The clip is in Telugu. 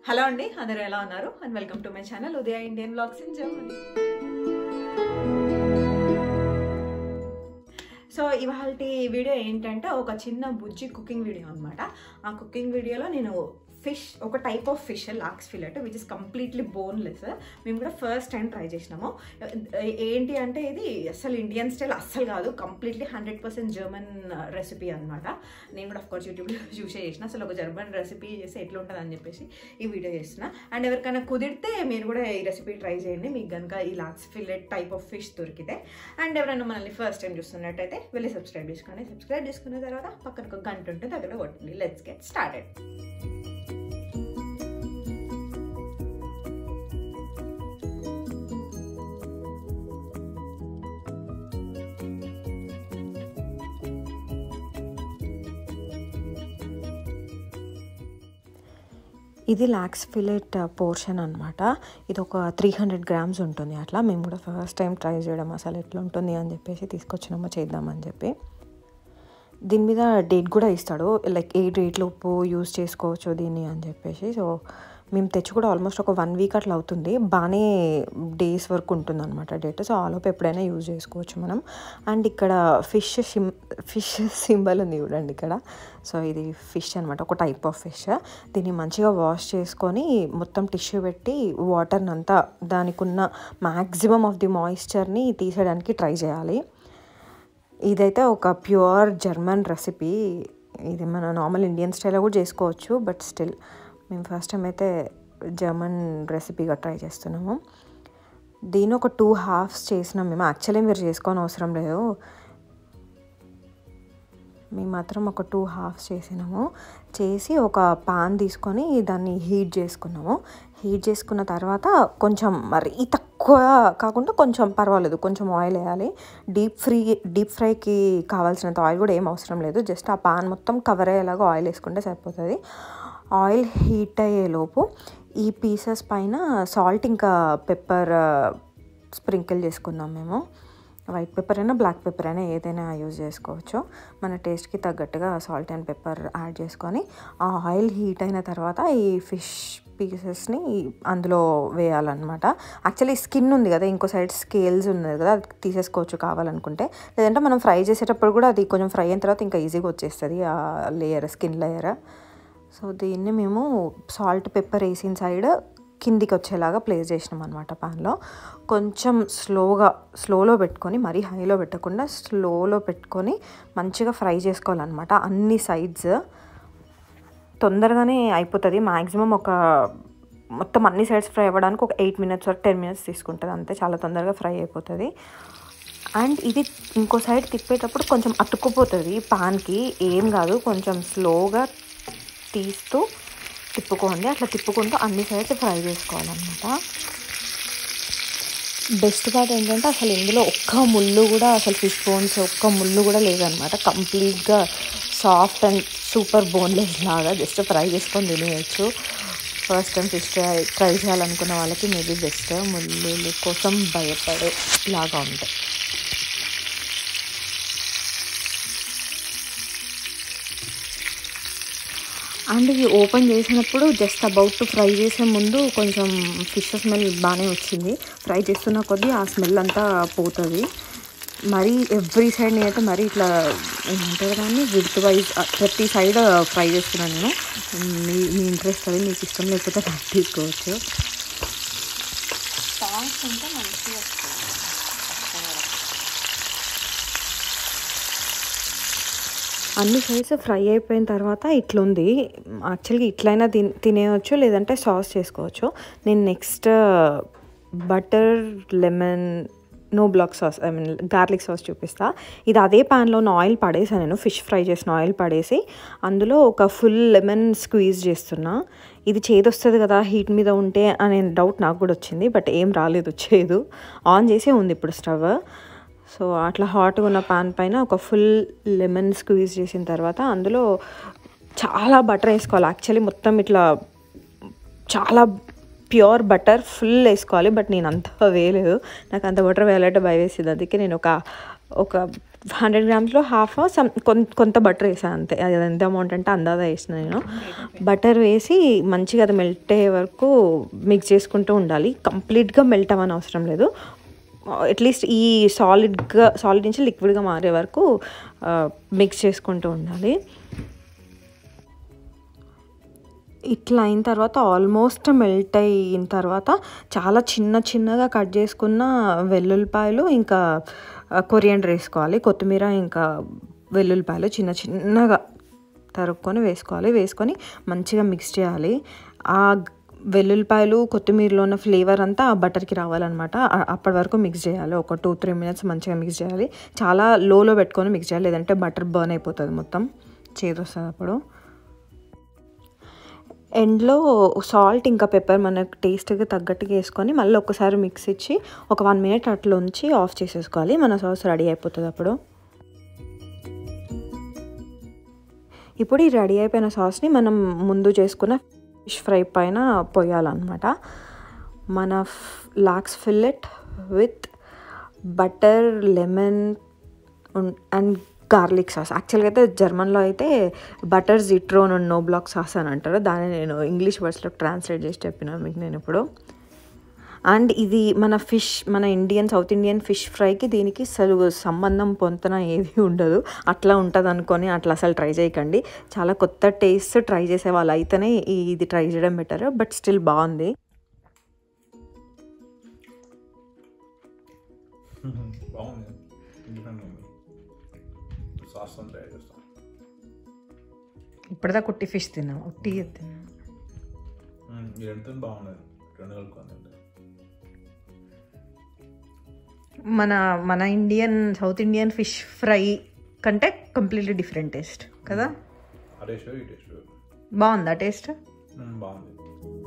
హలో అండి అందరూ ఎలా ఉన్నారు and welcome to my channel Udaya Indian blogs in Germany so ఇవాళ వీడియో ఏంటంటే ఒక చిన్న బుజ్జి కుకింగ్ వీడియో అనమాట ఆ కుకింగ్ వీడియోలో నేను ఫిష్ ఒక type of fish lox fillet which is completely boneless మేము కూడా ఫస్ట్ టైం ట్రై చేసినాము ఏంటి అంటే ఇది అసలు ఇండియన్ స్టైల్ అస్సలు కాదు completely hundred percent German recipe అనమాట నేను కూడా కోర్స్ యూట్యూబ్లో చూసే చేసిన అసలు ఒక జర్మన్ రెసిపీ చేస్తే ఎట్లా ఉంటుంది అని చెప్పేసి ఈ వీడియో చేసిన అండ్ ఎవరికైనా కుదిరితే మీరు కూడా ఈ రెసిపీ ట్రై చేయండి మీకు కనుక ఈ lox fillet type of fish దొరికితే అండ్ ఎవరైనా మనల్ని ఫస్ట్ టైం చూస్తున్నట్టయితే వెళ్ళి సబ్స్క్రైబ్ చేసుకోండి సబ్స్క్రైబ్ చేసుకున్న తర్వాత పక్కన ఒక గంట ఉంటే దగ్గర కొట్టండి లెట్స్ గెట్ స్టార్టెడ్ ఇది లాక్స్ ఫిలెట్ పోర్షన్ అనమాట ఇది ఒక త్రీ హండ్రెడ్ గ్రామ్స్ ఉంటుంది అట్లా మేము కూడా ఫస్ట్ టైం ట్రై చేయడం అసలు ఎట్లా ఉంటుంది అని చెప్పేసి తీసుకొచ్చినామో చేద్దామని చెప్పి దీని మీద డేట్ కూడా ఇస్తాడు లైక్ ఏ డేట్లోపు యూస్ చేసుకోవచ్చు దీన్ని అని చెప్పేసి సో మేము తెచ్చి కూడా ఆల్మోస్ట్ ఒక వన్ వీక్ అట్లా అవుతుంది బాగానే డేస్ వరకు ఉంటుంది అనమాట డేట్ సో ఆలోపు ఎప్పుడైనా యూజ్ చేసుకోవచ్చు మనం అండ్ ఇక్కడ ఫిష్ సిమ్ ఫిష్ సింబల్ ఉంది చూడండి ఇక్కడ సో ఇది ఫిష్ అనమాట ఒక టైప్ ఆఫ్ ఫిష్ దీన్ని మంచిగా వాష్ చేసుకొని మొత్తం టిష్యూ పెట్టి వాటర్ని అంతా దానికి ఉన్న మ్యాక్సిమం ఆఫ్ ది మాయిశ్చర్ని తీసేయడానికి ట్రై చేయాలి ఇదైతే ఒక ప్యూర్ జర్మన్ రెసిపీ ఇది మన నార్మల్ ఇండియన్ స్టైల్లో కూడా చేసుకోవచ్చు బట్ స్టిల్ మేము ఫస్ట్ టైం అయితే జర్మన్ రెసిపీగా ట్రై చేస్తున్నాము దీని ఒక టూ హాఫ్స్ చేసినాం మేము యాక్చువల్లీ మీరు చేసుకోని అవసరం లేదు మేము మాత్రం ఒక టూ హాఫ్స్ చేసినాము చేసి ఒక పాన్ తీసుకొని దాన్ని హీట్ చేసుకున్నాము హీట్ చేసుకున్న తర్వాత కొంచెం మరీ తక్కువ కాకుండా కొంచెం పర్వాలేదు కొంచెం ఆయిల్ వేయాలి డీప్ ఫ్రీ డీప్ ఫ్రైకి కావాల్సినంత ఆయిల్ కూడా ఏం అవసరం లేదు జస్ట్ ఆ పాన్ మొత్తం కవర్ అయ్యేలాగా ఆయిల్ వేసుకుంటే సరిపోతుంది ఆయిల్ హీట్ అయ్యేలోపు ఈ పీసెస్ పైన సాల్ట్ ఇంకా పెప్పర్ స్ప్రింకిల్ చేసుకుందాం మేము వైట్ పెప్పర్ అయినా బ్లాక్ పెప్పర్ అయినా ఏదైనా యూజ్ చేసుకోవచ్చు మన టేస్ట్కి తగ్గట్టుగా సాల్ట్ అండ్ పెప్పర్ యాడ్ చేసుకొని ఆ ఆయిల్ హీట్ అయిన తర్వాత ఈ ఫిష్ పీసెస్ని అందులో వేయాలన్నమాట యాక్చువల్లీ స్కిన్ ఉంది కదా ఇంకో సైడ్ స్కేల్స్ ఉన్నది కదా అది తీసేసుకోవచ్చు కావాలనుకుంటే లేదంటే మనం ఫ్రై చేసేటప్పుడు కూడా అది కొంచెం ఫ్రై అయిన తర్వాత ఇంకా ఈజీగా వచ్చేస్తుంది ఆ లేయర్ స్కిన్ లేయర్ సో దీన్ని మేము సాల్ట్ పెప్పర్ వేసిన సైడ్ కిందికి వచ్చేలాగా ప్లేస్ చేసినాం అనమాట పాన్లో కొంచెం స్లోగా స్లోలో పెట్టుకొని మరీ హైలో పెట్టకుండా స్లోలో పెట్టుకొని మంచిగా ఫ్రై చేసుకోవాలన్నమాట అన్ని సైడ్స్ తొందరగానే అయిపోతుంది మ్యాక్సిమం ఒక మొత్తం అన్ని సైడ్స్ ఫ్రై అవ్వడానికి ఒక eight minutes or ten minutes తీసుకుంటుంది అంతే చాలా తొందరగా ఫ్రై అయిపోతుంది అండ్ ఇది ఇంకో సైడ్ తిప్పేటప్పుడు కొంచెం అతుక్కుపోతుంది పాన్కి ఏం కాదు కొంచెం స్లోగా తీస్తూ తిప్పుకోండి అట్లా తిప్పుకుంటూ అన్ని సైడ్స్ ఫ్రై చేసుకోవాలన్నమాట బెస్ట్ పార్ట్ ఏంటంటే అసలు ఇందులో ఒక్క ముళ్ళు కూడా అసలు ఫిష్ బోన్స్ ఒక్క ముళ్ళు కూడా లేదనమాట కంప్లీట్గా సాఫ్ట్ అండ్ సూపర్ బోన్లెస్ లాగా జస్ట్ ఫ్రై చేసుకొని తినేయచ్చు first time fish try try చేయాలనుకున్న వాళ్ళకి మేబీ బెస్ట్ ముళ్ళు కోసం భయపడే లాగా ఉంటాయి అండ్ ఇది ఓపెన్ చేసినప్పుడు జస్ట్ అబౌట్ టు ఫ్రై చేసే ముందు కొంచెం ఫిష్ స్మెల్ బాగానే వచ్చింది ఫ్రై చేస్తున్న కొద్దీ ఆ స్మెల్ అంతా పోతుంది మరీ ఎవ్రీ సైడ్ నేనైతే మరీ ఇట్లా ఏమంటారు కానీ విత్ వైజ్ ప్రతి సైడ్ ఫ్రై చేస్తున్నాను నేను మీ మీ ఇంట్రెస్ట్ అది మీకు ఇష్టం లేకపోతే నాకు తీసుకోవచ్చు సాంగ్స్ ఉంటే మంచిగా అన్ని సైడ్స్ ఫ్రై అయిపోయిన తర్వాత ఇట్లుంది యాక్చువల్గా ఇట్లయినా తిన్ తినేయచ్చు లేదంటే సాస్ చేసుకోవచ్చు నేను నెక్స్ట్ బటర్ లెమన్ నో బ్లాక్ sauce I mean garlic sauce చూపిస్తా ఇది అదే ప్యాన్లో ఉన్న ఆయిల్ పడేసాను నేను ఫిష్ ఫ్రై చేసిన ఆయిల్ పడేసి అందులో ఒక ఫుల్ లెమన్ స్క్వీజ్ చేస్తున్నా ఇది చేదొస్తుంది కదా హీట్ మీద ఉంటే అనే డౌట్ నాకు కూడా వచ్చింది బట్ ఏం రాలేదు చేదు ఆన్ చేసే ఉంది ఇప్పుడు స్టవ్ సో అట్లా హాట్గా ఉన్న పాన్ పైన ఒక ఫుల్ లెమన్ స్క్వీజ్ చేసిన తర్వాత అందులో చాలా బటర్ వేసుకోవాలి యాక్చువల్లీ మొత్తం ఇట్లా చాలా ప్యూర్ బటర్ ఫుల్ వేసుకోవాలి బట్ నేను అంత వేయలేదు నాకు అంత బటర్ వేయాలంటే భయం వేసింది అందుకే నేను ఒక ఒక హండ్రెడ్ గ్రామ్స్లో హాఫ్ సమ్ కొంత కొంత బటర్ వేసాను అంతే అది ఎంత అమౌంట్ అంటే అందాదా వేసిన నేను బటర్ వేసి మంచిగా అది మెల్ట్ అయ్యే వరకు మిక్స్ చేసుకుంటూ ఉండాలి కంప్లీట్గా మెల్ట్ అవ్వని అవసరం లేదు అట్లీస్ట్ ఈ సాలిడ్గా సాలిడ్ నుంచి లిక్విడ్గా మారే వరకు మిక్స్ చేసుకుంటూ ఉండాలి ఇట్లా అయిన తర్వాత ఆల్మోస్ట్ మెల్ట్ అయిన తర్వాత చాలా చిన్న చిన్నగా కట్ చేసుకున్న వెల్లుల్లిపాయలు ఇంకా కొరియండర్ వేసుకోవాలి కొత్తిమీర ఇంకా వెల్లుల్లిపాయలు చిన్న చిన్నగా తరుక్కొని వేసుకోవాలి వేసుకొని మంచిగా మిక్స్ చేయాలి ఆ వెల్లుల్లిపాయలు కొత్తిమీరలో ఉన్న ఫ్లేవర్ అంతా ఆ బటర్కి రావాలన్నమాట ఆ- అప్పటి వరకు మిక్స్ చేయాలి ఒక టూ త్రీ మినిట్స్ మంచిగా మిక్స్ చేయాలి చాలా లోలో పెట్టుకొని మిక్స్ చేయాలి లేదంటే బటర్ బర్న్ అయిపోతుంది మొత్తం చేదు వస్తుంది అప్పుడు ఎండ్లో సాల్ట్ ఇంకా పెప్పర్ మన టేస్ట్కి తగ్గట్టుగా వేసుకొని మళ్ళీ ఒకసారి మిక్స్ ఇచ్చి ఒక వన్ మినిట్ అట్లా ఉంచి ఆఫ్ చేసేసుకోవాలి మన సాస్ రెడీ అయిపోతుంది అప్పుడు ఇప్పుడు ఈ రెడీ అయిపోయిన సాస్ని మనం ముందు చేసుకున్న ఫిష్ ఫ్రై పైన పోయాలన్నమాట మన lox fillet with butter lemon and garlic sauce యాక్చువల్గా అయితే జర్మన్లో అయితే బటర్ జిట్రోన్ అండ్ నో బ్లాక్ సాస్ అని అంటారు దాన్ని నేను ఇంగ్లీష్ వర్డ్స్లో ట్రాన్స్లేట్ చేసి చెప్పిన మీకు నేను ఇప్పుడు అండ్ ఇది మన ఫిష్ మన ఇండియన్ సౌత్ ఇండియన్ ఫిష్ ఫ్రైకి దీనికి అసలు సంబంధం పొంతన ఏది ఉండదు అట్లా ఉంటుంది అనుకొని అట్లా అసలు ట్రై చేయకండి చాలా కొత్త టేస్ట్ ట్రై చేసే వాళ్ళు అయితేనే ఈ- ఇది ట్రై చేయడం బెటర్ బట్ స్టిల్ బాగుంది బాగుంది డిఫరెంట్ ఉంది సాస్ తో ట్రై చేస్తాం ఇప్పటిదా కుట్టి ఫిష్ తిన్నాం టీ తిన్నాం మ్మ్, ఈ రెండుతో బాగున్నది రెండు కలుపుకొని తింటే మన మన Indian South Indian fish fry కంటే కంప్లీట్లీ డిఫరెంట్ టేస్ట్ కదా ఆ టేస్ట్ ఈ టేస్ట్ బాగుందా టేస్ట్ బాగుంది